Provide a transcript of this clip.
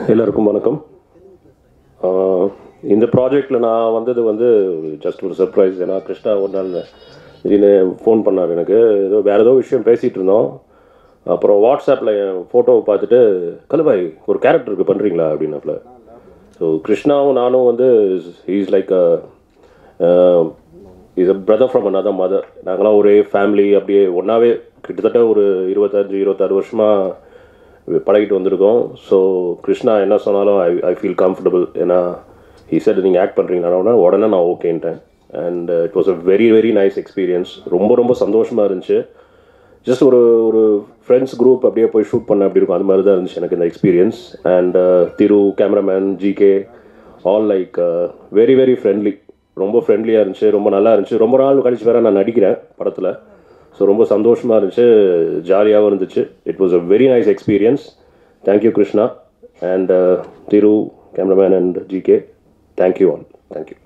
எல்லாருக்கும் வணக்கம் ஆஹ் இந்த ப்ராஜெக்டில் நான் வந்தது வந்து ஜஸ்ட் ஒரு சர்ப்ரைஸ் ஏன்னா கிருஷ்ணா ஒரு நாள் திடீர்னு ஃபோன் பண்ணார் எனக்கு ஏதோ வேறு ஏதோ விஷயம் பேசிகிட்டு இருந்தோம் அப்புறம் வாட்ஸ்அப்பில் என் ஃபோட்டோவை பார்த்துட்டு கலுபாய் ஒரு கேரக்டருக்கு பண்ணுறீங்களா அப்படின்னாப்புல ஸோ கிருஷ்ணாவும் நானும் வந்து is like is a brother from another mother நாங்களாம் ஒரே ஃபேமிலி அப்படியே ஒன்றாவே கிட்டத்தட்ட ஒரு இருபத்தஞ்சு இருபத்தாறு வருஷமாக பழகிட்டு வந்திருக்கோம் ஸோ கிருஷ்ணா என்ன சொன்னாலும் ஐ ஐ ஃபீல் கம்ஃபர்டபுள் ஏன்னா he said நீங்கள் ஆக்ட் பண்ணுறீங்களா உடனே நான் ஓகேன்ட்டேன் and it was a very very nice experience ரொம்ப ரொம்ப சந்தோஷமாக இருந்துச்சு ஜஸ்ட் ஒரு ஒரு ஃப்ரெண்ட்ஸ் குரூப் அப்படியே போய் ஷூட் பண்ண அப்படி இருக்கும் அந்த மாதிரி தான் இருந்துச்சு எனக்கு இந்த experience and Thiru cameraman GK all like very very friendly ரொம்ப ஃப்ரெண்ட்லியாக இருந்துச்சு ரொம்ப நல்லா இருந்துச்சு ரொம்ப நாள் கழிச்சு வேற நான் நடிக்கிறேன் படத்தில் ஸோ ரொம்ப சந்தோஷமாக இருந்துச்சு ஜாலியாகவும் இருந்துச்சு it was a very nice experience thank you Krishna and Thiru cameraman and GK thank you all thank you